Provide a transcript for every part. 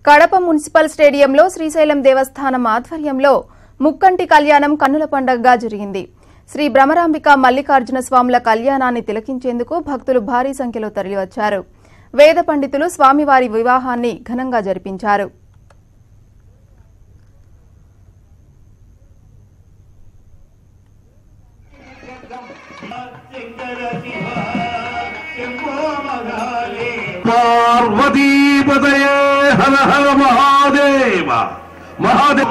Kadapa municipal స్టేడియంలో శ్రీశైలం దేవస్థానం ఆధ్వర్యంలో ముక్కంటి కళ్యాణం కన్నుల పండగగా జరిగింది శ్రీ భ్రమరాంబిక మల్లికార్జున స్వాముల కళ్యాణాన్ని తిలకించేందుకు భక్తులు భారీ సంఖ్యలో తరలివచ్చారు వేద పండితులు స్వామివారి వివాహాన్ని ఘనంగా జరిపించారు పార్వతీపతయే హర హర మహాదేవ మహాదేవ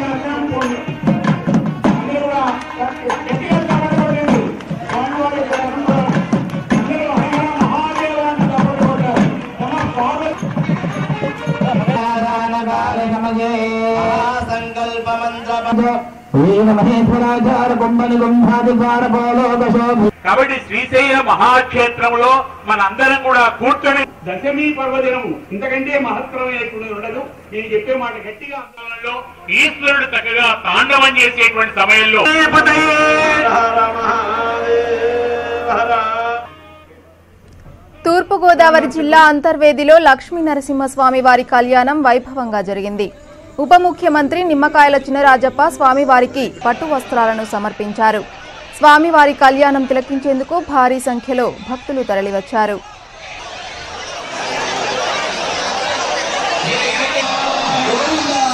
కాబట్టి శ్రీశైల మహాక్షేత్రంలో మనందరం కూడా కూర్చొని దశమి పర్వదినము ఇంతకంటే మహత్తరమైనటువంటి ఉండదు నేను చెప్పే మాట గట్టిగా సమయంలో ఈశ్వరుడు చక్కగా తాండవం చేసేటువంటి సమయంలో తూర్పుగోదావరి జిల్లా అంతర్వేదిలో లక్ష్మీ నరసింహస్వామి వారి కళ్యాణం వైభవంగా జరిగింది ఉప ముఖ్యమంత్రి నిమ్మకాయల చినరాజప్ప స్వామివారికి పట్టు వస్త్రాలను సమర్పించారు స్వామివారి కళ్యాణం తిలకించేందుకు భారీ సంఖ్యలో భక్తులు తరలివచ్చారు గోవిందా